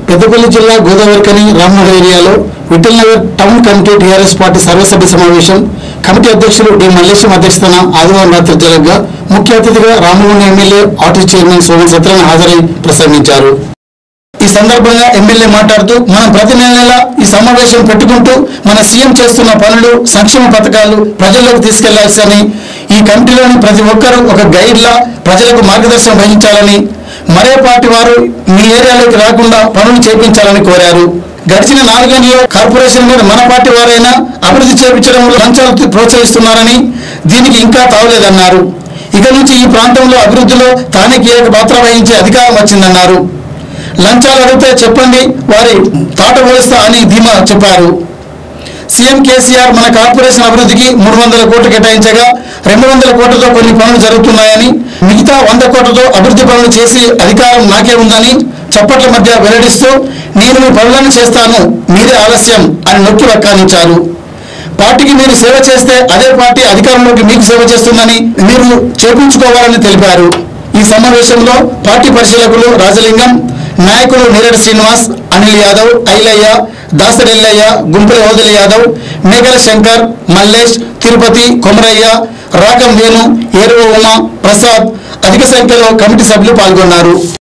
పెద్దపల్లి జిల్లా గోదావరికని రామనగర్ ఏరియాలో Vithalnagar town committee TRS party సర్వసభ్య సమావేశం కమిటీ అధ్యక్షులు డి మల్లేశం అధ్యక్షతన ఆదివారం రాత్రి జరగగా ముఖ్య అతిథిగా Ramagunda MLA RT chairman Soman Satyanarayana హాజరై ప్రసంగించారు ఈ సందర్భంగా ఎమ్మెల్యే మాట్లాడుతూ మనం ప్రతి నెల నెల ఈ సమావేశం పెట్టుకుంటూ మన సీఎం చేస్తున్న పనులు సంక్షేమ పథకాలు ప్రజల్లోకి తీసుకెళ్లాల్సని ఈ కమిటీలోని ప్రతి ఒక్కరూ ఒక గైడ్ లా ప్రజలకు మార్గదర్శనం వహించాలని మరే పార్టీ వారు మీ ఏరియాలోకి రాకుండా పనులు చేపించాలని కోరారు గడిచిన నాలుగేళ్లలో కార్పొరేషన్ మీద మన పార్టీ వారైనా అభివృద్ధి చేపించడంలో లంచాలు ప్రోత్సహిస్తున్నారని దీనికి ఇంకా తావలేదన్నారు ఇక నుంచి ఈ ప్రాంతంలో అభివృద్ధిలో తానే కీలక పాత్ర వహించే అధికారం వచ్చిందన్నారు లంచాలు అడిగితే చెప్పండి వారి తాట పోలిస్తా అని ధీమా చెప్పారు సీఎం కేసీఆర్ మన కార్పొరేషన్ అభివృద్ధికి మూడు వందల కోట్లు కేటాయించగా రెండు వందల కోట్లతో కొన్ని పనులు జరుగుతున్నాయని మిగతా వంద కోట్లతో అభివృద్ధి పనులు చేసి అధికారం నాకే ఉందని చప్పట్ల మధ్య వెల్లడిస్తూ నేను మీ పనులను చేస్తాను మీరే ఆలస్యం అని నొక్కి వక్కానించారు పార్టీకి మీరు సేవ చేస్తే అదే పార్టీ అధికారంలోకి మీకు సేవ చేస్తుందని మీరు చేపించుకోవాలని తెలిపారు ఈ సమావేశంలో పార్టీ పరిశీలకులు రాజలింగం నాయకులు నీరడ్ శ్రీనివాస్ అనిల్ యాదవ్ ఐలయ్య దాసరెల్లయ్య గుంపుల ఓదలి యాదవ్ మేఘల శంకర్ మల్లేష్ తిరుపతి కొమరయ్య రాగం వేణు ఏరువ ఉమ ప్రసాద్ అధిక సంఖ్యలో కమిటీ సభ్యులు పాల్గొన్నారు